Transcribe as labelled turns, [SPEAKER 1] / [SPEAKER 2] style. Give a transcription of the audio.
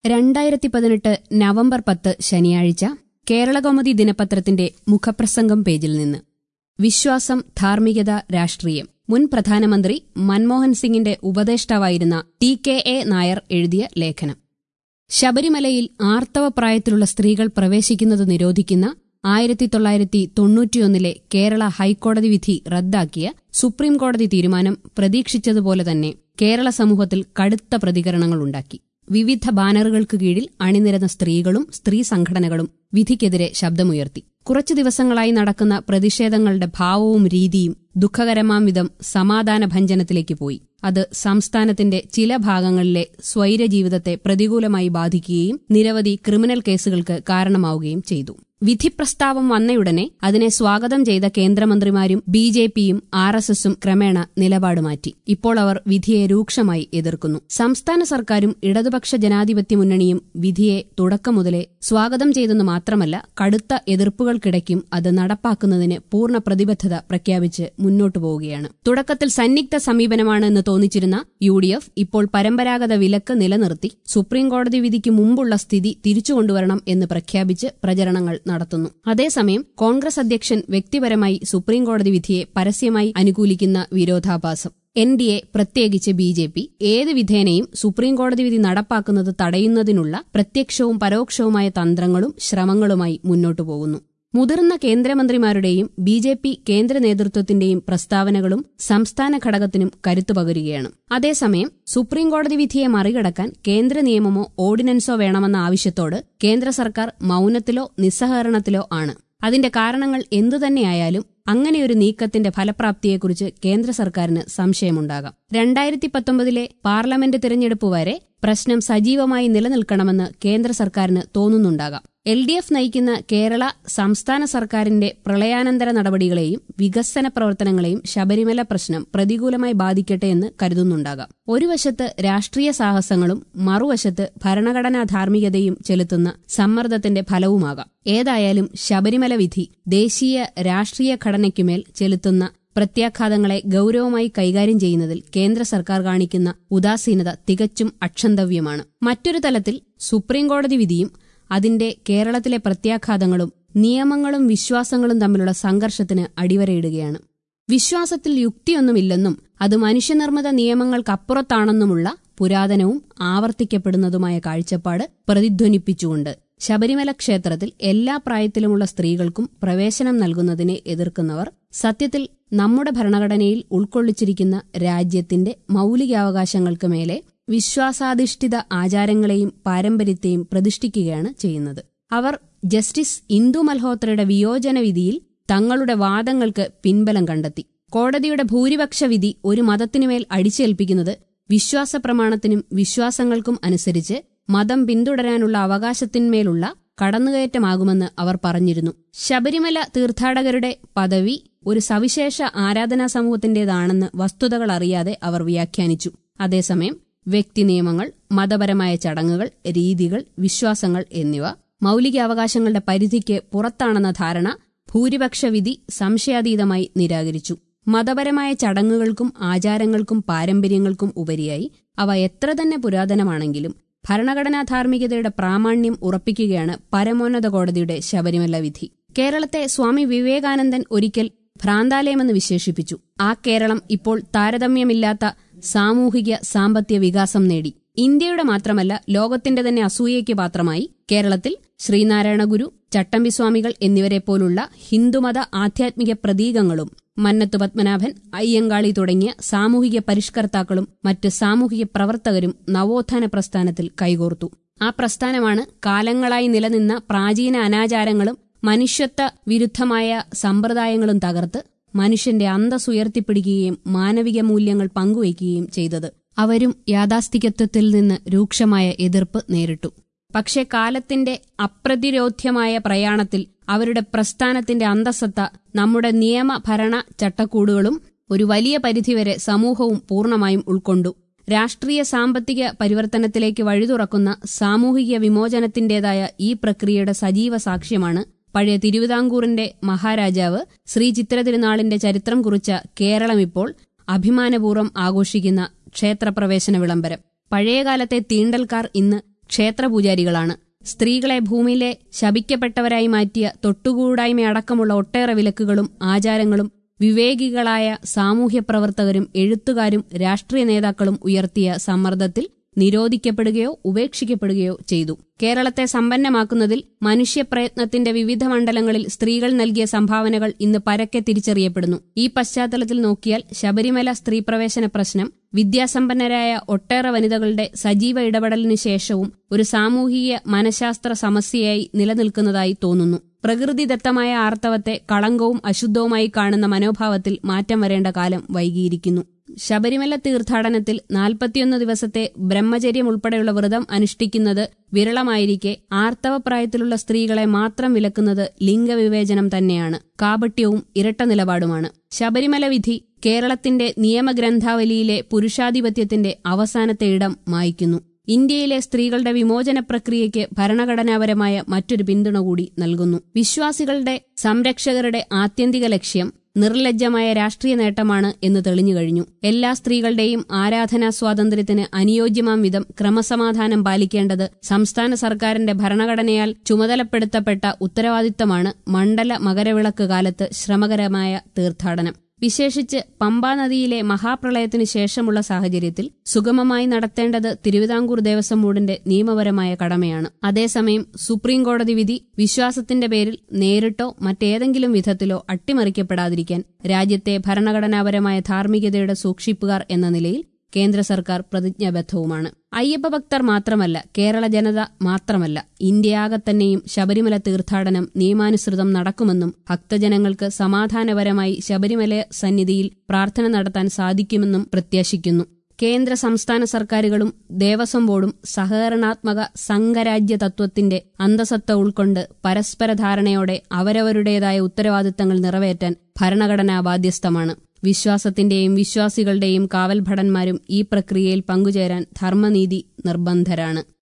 [SPEAKER 1] രണ്ടായിരത്തി പതിനെട്ട് നവംബർ പത്ത് ശനിയാഴ്ച കേരളകൗമുദി ദിനപത്രത്തിന്റെ മുഖപ്രസംഗം പേജിൽ നിന്ന് വിശ്വാസം ധാർമ്മികത രാഷ്ട്രീയം മുൻ പ്രധാനമന്ത്രി മൻമോഹൻ സിംഗിന്റെ ഉപദേഷ്ടാവായിരുന്ന ടി കെ എ നായർ എഴുതിയ ലേഖനം ശബരിമലയിൽ ആർത്തവ പ്രായത്തിലുള്ള സ്ത്രീകൾ പ്രവേശിക്കുന്നത് നിരോധിക്കുന്ന ആയിരത്തി തൊള്ളായിരത്തി തൊണ്ണൂറ്റിയൊന്നിലെ കേരള ഹൈക്കോടതി വിധി റദ്ദാക്കിയ സുപ്രീംകോടതി തീരുമാനം പ്രതീക്ഷിച്ചതുപോലെ തന്നെ കേരള സമൂഹത്തിൽ കടുത്ത പ്രതികരണങ്ങളുണ്ടാക്കി വിവിധ ബാനറുകൾക്ക് കീഴിൽ അണിനിരന്ന സ്ത്രീകളും സ്ത്രീ സംഘടനകളും വിധിക്കെതിരെ ശബ്ദമുയർത്തി കുറച്ചു ദിവസങ്ങളായി നടക്കുന്ന പ്രതിഷേധങ്ങളുടെ ഭാവവും രീതിയും ദുഃഖകരമാം വിധം സമാധാന ഭഞ്ജനത്തിലേക്ക് പോയി അത് സംസ്ഥാനത്തിന്റെ ചില ഭാഗങ്ങളിലെ സ്വൈരജീവിതത്തെ പ്രതികൂലമായി ബാധിക്കുകയും നിരവധി ക്രിമിനൽ കേസുകൾക്ക് കാരണമാവുകയും ചെയ്തു വിധിപ്രസ്താവം വന്നയുടനെ അതിനെ സ്വാഗതം ചെയ്ത കേന്ദ്രമന്ത്രിമാരും ബി ജെ പിയും ആർ എസ് എസും ക്രമേണ നിലപാട് മാറ്റി ഇപ്പോൾ അവർ വിധിയെ രൂക്ഷമായി എതിർക്കുന്നു സംസ്ഥാന സർക്കാരും ഇടതുപക്ഷ ജനാധിപത്യ മുന്നണിയും വിധിയെ തുടക്കം മുതലേ സ്വാഗതം ചെയ്തെന്ന് മാത്രമല്ല കടുത്ത എതിർപ്പുകൾക്കിടയ്ക്കും അത് നടപ്പാക്കുന്നതിന് പൂർണ്ണ പ്രതിബദ്ധത പ്രഖ്യാപിച്ച് മുന്നോട്ടു പോവുകയാണ് തുടക്കത്തിൽ സന്നിഗ്ധ സമീപനമാണ് എന്ന് തോന്നിച്ചിരുന്ന യു ഡി എഫ് ഇപ്പോൾ പരമ്പരാഗത വിലക്ക് നിലനിർത്തി സുപ്രീംകോടതി വിധിക്ക് മുമ്പുള്ള സ്ഥിതി തിരിച്ചുകൊണ്ടുവരണം എന്ന് പ്രഖ്യാപിച്ച് പ്രചരണങ്ങൾ നടത്തുന്നു അതേസമയം കോൺഗ്രസ് അധ്യക്ഷൻ വ്യക്തിപരമായി സുപ്രീംകോടതി വിധിയെ പരസ്യമായി അനുകൂലിക്കുന്ന വിരോധാഭാസം എൻ ഡി എ പ്രത്യേകിച്ച് ബി ജെ പി ഏത് വിധേനയും സുപ്രീംകോടതി വിധി നടപ്പാക്കുന്നത് തടയുന്നതിനുള്ള പ്രത്യക്ഷവും പരോക്ഷവുമായ തന്ത്രങ്ങളും ശ്രമങ്ങളുമായി മുന്നോട്ടു പോകുന്നു മുതിർന്ന കേന്ദ്രമന്ത്രിമാരുടെയും ബി ജെ പി കേന്ദ്ര നേതൃത്വത്തിന്റെയും പ്രസ്താവനകളും സംസ്ഥാന ഘടകത്തിനും കരുത്തു പകരുകയാണ് അതേസമയം സുപ്രീംകോടതി വിധിയെ മറികടക്കാൻ കേന്ദ്ര നിയമമോ ഓർഡിനൻസോ വേണമെന്ന ആവശ്യത്തോട് കേന്ദ്ര സർക്കാർ മൌനത്തിലോ നിസ്സഹകരണത്തിലോ ആണ് അതിന്റെ കാരണങ്ങൾ എന്തുതന്നെയായാലും അങ്ങനെയൊരു നീക്കത്തിന്റെ ഫലപ്രാപ്തിയെക്കുറിച്ച് കേന്ദ്ര സർക്കാരിന് സംശയമുണ്ടാകാം രണ്ടായിരത്തി പത്തൊമ്പതിലെ പാർലമെന്റ് തിരഞ്ഞെടുപ്പ് വരെ പ്രശ്നം സജീവമായി നിലനിൽക്കണമെന്ന് കേന്ദ്ര സർക്കാരിന് തോന്നുന്നുണ്ടാകാം എൽ ഡി എഫ് നയിക്കുന്ന കേരള സംസ്ഥാന സർക്കാരിന്റെ പ്രളയാനന്തര നടപടികളെയും വികസന പ്രവർത്തനങ്ങളെയും ശബരിമല പ്രശ്നം പ്രതികൂലമായി ബാധിക്കട്ടെ എന്ന് കരുതുന്നുണ്ടാകാം ഒരു വശത്ത് രാഷ്ട്രീയ സാഹസങ്ങളും മറുവശത്ത് ഭരണഘടനാ ധാർമ്മികതയും ചെലുത്തുന്ന സമ്മർദ്ദത്തിന്റെ ഫലവുമാകാം ഏതായാലും ശബരിമല വിധി ദേശീയ രാഷ്ട്രീയ ഘടനയ്ക്കുമേൽ ചെലുത്തുന്ന പ്രത്യാഘാതങ്ങളെ ഗൌരവമായി കൈകാര്യം ചെയ്യുന്നതിൽ കേന്ദ്ര സർക്കാർ കാണിക്കുന്ന ഉദാസീനത തികച്ചും അക്ഷന്തവ്യമാണ് മറ്റൊരു തലത്തിൽ സുപ്രീംകോടതി വിധിയും അതിന്റെ കേരളത്തിലെ പ്രത്യാഘാതങ്ങളും നിയമങ്ങളും വിശ്വാസങ്ങളും തമ്മിലുള്ള സംഘർഷത്തിന് അടിവരയിടുകയാണ് വിശ്വാസത്തിൽ യുക്തിയൊന്നുമില്ലെന്നും അത് മനുഷ്യനിർമ്മിത നിയമങ്ങൾക്കപ്പുറത്താണെന്നുമുള്ള പുരാതനവും ആവർത്തിക്കപ്പെടുന്നതുമായ കാഴ്ചപ്പാട് പ്രതിധ്വനിപ്പിച്ചുകൊണ്ട് ശബരിമല ക്ഷേത്രത്തിൽ എല്ലാ പ്രായത്തിലുമുള്ള സ്ത്രീകൾക്കും പ്രവേശനം നൽകുന്നതിനെ എതിർക്കുന്നവർ സത്യത്തിൽ നമ്മുടെ ഭരണഘടനയിൽ ഉൾക്കൊള്ളിച്ചിരിക്കുന്ന രാജ്യത്തിന്റെ മൌലികാവകാശങ്ങൾക്ക് മേലെ വിശ്വാസാധിഷ്ഠിത ആചാരങ്ങളെയും പാരമ്പര്യത്തെയും പ്രതിഷ്ഠിക്കുകയാണ് ചെയ്യുന്നത് അവർ ജസ്റ്റിസ് ഇന്ദു മൽഹോത്രയുടെ വിയോജന വിധിയിൽ തങ്ങളുടെ വാദങ്ങൾക്ക് പിൻബലം കണ്ടെത്തി കോടതിയുടെ ഭൂരിപക്ഷ വിധി ഒരു മതത്തിനുമേൽ അടിച്ചേൽപ്പിക്കുന്നത് വിശ്വാസ പ്രമാണത്തിനും വിശ്വാസങ്ങൾക്കും അനുസരിച്ച് മതം പിന്തുടരാനുള്ള അവകാശത്തിന്മേലുള്ള കടന്നുകയറ്റമാകുമെന്ന് അവർ പറഞ്ഞിരുന്നു ശബരിമല തീർത്ഥാടകരുടെ പദവി ഒരു സവിശേഷ ആരാധനാ സമൂഹത്തിന്റേതാണെന്ന് വസ്തുതകൾ അറിയാതെ അവർ വ്യാഖ്യാനിച്ചു അതേസമയം വ്യക്തി നിയമങ്ങൾ മതപരമായ ചടങ്ങുകൾ രീതികൾ വിശ്വാസങ്ങൾ എന്നിവ മൌലികാവകാശങ്ങളുടെ പരിധിക്ക് പുറത്താണെന്ന ധാരണ ഭൂരിപക്ഷ വിധി സംശയാതീതമായി നിരാകരിച്ചു മതപരമായ ചടങ്ങുകൾക്കും ആചാരങ്ങൾക്കും പാരമ്പര്യങ്ങൾക്കും ഉപരിയായി അവ എത്ര തന്നെ പുരാതനമാണെങ്കിലും ഭരണഘടനാ ധാർമ്മികതയുടെ പ്രാമാണ്യം ഉറപ്പിക്കുകയാണ് പരമോന്നത കോടതിയുടെ ശബരിമല വിധി കേരളത്തെ സ്വാമി വിവേകാനന്ദൻ ഒരിക്കൽ ഭ്രാന്താലയമെന്ന് വിശേഷിപ്പിച്ചു ആ കേരളം ഇപ്പോൾ താരതമ്യമില്ലാത്ത സാമൂഹിക സാമ്പത്തിക വികാസം നേടി ഇന്ത്യയുടെ മാത്രമല്ല ലോകത്തിന്റെ തന്നെ അസൂയയ്ക്ക് പാത്രമായി കേരളത്തിൽ ശ്രീനാരായണ ഗുരു ചട്ടമ്പിസ്വാമികൾ എന്നിവരെ പോലുള്ള ഹിന്ദുമത ആധ്യാത്മിക പ്രതീകങ്ങളും മന്നത്തു പത്മനാഭൻ അയ്യങ്കാളി തുടങ്ങിയ സാമൂഹിക പരിഷ്കർത്താക്കളും മറ്റ് സാമൂഹിക പ്രവർത്തകരും നവോത്ഥാന പ്രസ്ഥാനത്തിൽ കൈകോർത്തു ആ പ്രസ്ഥാനമാണ് കാലങ്ങളായി നിലനിന്ന പ്രാചീന അനാചാരങ്ങളും മനുഷ്യത്വ വിരുദ്ധമായ സമ്പ്രദായങ്ങളും തകർത്ത് മനുഷ്യന്റെ അന്തസ്സുയർത്തിപ്പിടിക്കുകയും മാനവിക മൂല്യങ്ങൾ പങ്കുവയ്ക്കുകയും ചെയ്തത് അവരും യാഥാസ്ഥികത്വത്തിൽ നിന്ന് രൂക്ഷമായ എതിർപ്പ് നേരിട്ടു പക്ഷേ കാലത്തിന്റെ അപ്രതിരോധ്യമായ പ്രയാണത്തിൽ അവരുടെ പ്രസ്ഥാനത്തിന്റെ അന്തസത്ത നമ്മുടെ നിയമ ഭരണ ചട്ടക്കൂടുകളും ഒരു വലിയ പരിധിവരെ സമൂഹവും പൂർണ്ണമായും ഉൾക്കൊണ്ടു രാഷ്ട്രീയ സാമ്പത്തിക പരിവർത്തനത്തിലേക്ക് വഴിതുറക്കുന്ന സാമൂഹിക വിമോചനത്തിന്റേതായ ഈ പ്രക്രിയയുടെ സജീവ സാക്ഷ്യമാണ് പഴയ തിരുവിതാംകൂറിന്റെ മഹാരാജാവ് ശ്രീ ചിത്രതിരുനാളിന്റെ ചരിത്രം കുറിച്ച കേരളമിപ്പോൾ അഭിമാനപൂർവ്വം ആഘോഷിക്കുന്ന ക്ഷേത്രപ്രവേശന വിളംബരം പഴയകാലത്തെ തീണ്ടൽക്കാർ ഇന്ന് ക്ഷേത്രപൂജാരികളാണ് സ്ത്രീകളെ ഭൂമിയിലെ ശപിക്കപ്പെട്ടവരായി മാറ്റിയ തൊട്ടുകൂടായ്മയടക്കമുള്ള ഒട്ടേറെ വിലക്കുകളും ആചാരങ്ങളും വിവേകികളായ സാമൂഹ്യ പ്രവർത്തകരും എഴുത്തുകാരും രാഷ്ട്രീയ നേതാക്കളും ഉയർത്തിയ സമ്മർദ്ദത്തിൽ നിരോധിക്കപ്പെടുകയോ ഉപേക്ഷിക്കപ്പെടുകയോ ചെയ്തു കേരളത്തെ സമ്പന്നമാക്കുന്നതിൽ മനുഷ്യപ്രയത്നത്തിന്റെ വിവിധ മണ്ഡലങ്ങളിൽ സ്ത്രീകൾ നൽകിയ സംഭാവനകൾ ഇന്ന് പരക്കെ തിരിച്ചറിയപ്പെടുന്നു ഈ പശ്ചാത്തലത്തിൽ നോക്കിയാൽ ശബരിമല സ്ത്രീപ്രവേശന പ്രശ്നം വിദ്യാസമ്പന്നരായ ഒട്ടേറെ വനിതകളുടെ സജീവ ഇടപെടലിനു ശേഷവും ഒരു സാമൂഹിക മനഃശാസ്ത്ര സമസ്യയായി നിലനിൽക്കുന്നതായി തോന്നുന്നു പ്രകൃതിദത്തമായ ആർത്തവത്തെ കളങ്കവും അശുദ്ധവുമായി കാണുന്ന മനോഭാവത്തിൽ മാറ്റം വരേണ്ട കാലം വൈകിയിരിക്കുന്നു ശബരിമല തീർത്ഥാടനത്തിൽ നാൽപ്പത്തിയൊന്ന് ദിവസത്തെ ബ്രഹ്മചര്യം ഉൾപ്പെടെയുള്ള വ്രതം അനുഷ്ഠിക്കുന്നത് വിരളമായിരിക്കെ ആർത്തവപ്രായത്തിലുള്ള സ്ത്രീകളെ മാത്രം വിലക്കുന്നത് ലിംഗവിവേചനം തന്നെയാണ് കാപട്യവും ഇരട്ട നിലപാടുമാണ് ശബരിമല വിധി കേരളത്തിന്റെ നിയമഗ്രന്ഥാവലിയിലെ പുരുഷാധിപത്യത്തിന്റെ അവസാനത്തെ ഇടം മായ്ക്കുന്നു ഇന്ത്യയിലെ സ്ത്രീകളുടെ വിമോചന പ്രക്രിയയ്ക്ക് ഭരണഘടനാപരമായ മറ്റൊരു പിന്തുണ കൂടി നൽകുന്നു വിശ്വാസികളുടെ സംരക്ഷകരുടെ ആത്യന്തിക ലക്ഷ്യം നിർലജ്ജമായ രാഷ്ട്രീയ നേട്ടമാണ് എന്ന് തെളിഞ്ഞു കഴിഞ്ഞു എല്ലാ സ്ത്രീകളുടെയും ആരാധനാ സ്വാതന്ത്ര്യത്തിന് അനുയോജ്യമാം വിധം ക്രമസമാധാനം പാലിക്കേണ്ടത് സംസ്ഥാന സർക്കാരിന്റെ ഭരണഘടനയാൽ ചുമതലപ്പെടുത്തപ്പെട്ട ഉത്തരവാദിത്തമാണ് മണ്ഡല മകരവിളക്ക് കാലത്ത് ശ്രമകരമായ തീർത്ഥാടനം വിശേഷിച്ച് പമ്പാ നദിയിലെ മഹാപ്രളയത്തിനു ശേഷമുള്ള സാഹചര്യത്തിൽ സുഗമമായി നടത്തേണ്ടത് തിരുവിതാംകൂർ ദേവസ്വം ബോർഡിന്റെ നിയമപരമായ കടമയാണ് അതേസമയം സുപ്രീം കോടതി വിധി വിശ്വാസത്തിന്റെ പേരിൽ നേരിട്ടോ മറ്റേതെങ്കിലും വിധത്തിലോ അട്ടിമറിക്കപ്പെടാതിരിക്കാൻ രാജ്യത്തെ ഭരണഘടനാപരമായ ധാർമ്മികതയുടെ സൂക്ഷിപ്പുകാർ എന്ന നിലയിൽ കേന്ദ്ര സർക്കാർ പ്രതിജ്ഞാബദ്ധവുമാണ് അയ്യപ്പ ഭക്തർ മാത്രമല്ല കേരള ജനത മാത്രമല്ല ഇന്ത്യയാകെ തന്നെയും ശബരിമല തീർത്ഥാടനം നിയമാനുസൃതം നടക്കുമെന്നും ഭക്തജനങ്ങൾക്ക് സമാധാനപരമായി ശബരിമല സന്നിധിയിൽ പ്രാർത്ഥന നടത്താൻ സാധിക്കുമെന്നും പ്രത്യാശിക്കുന്നു കേന്ദ്ര സംസ്ഥാന സർക്കാരുകളും ദേവസ്വം ബോർഡും സഹകരണാത്മക സംഘരാജ്യ തത്വത്തിന്റെ അന്തസത്ത ഉൾക്കൊണ്ട് പരസ്പര ധാരണയോടെ അവരവരുടേതായ ഉത്തരവാദിത്തങ്ങൾ നിറവേറ്റാൻ ഭരണഘടനാ ബാധ്യസ്ഥമാണ് വിശ്വാസത്തിന്റെയും വിശ്വാസികളുടെയും കാവൽഭടന്മാരും ഈ പ്രക്രിയയിൽ പങ്കുചേരാൻ ധർമ്മനീതി നിർബന്ധരാണ്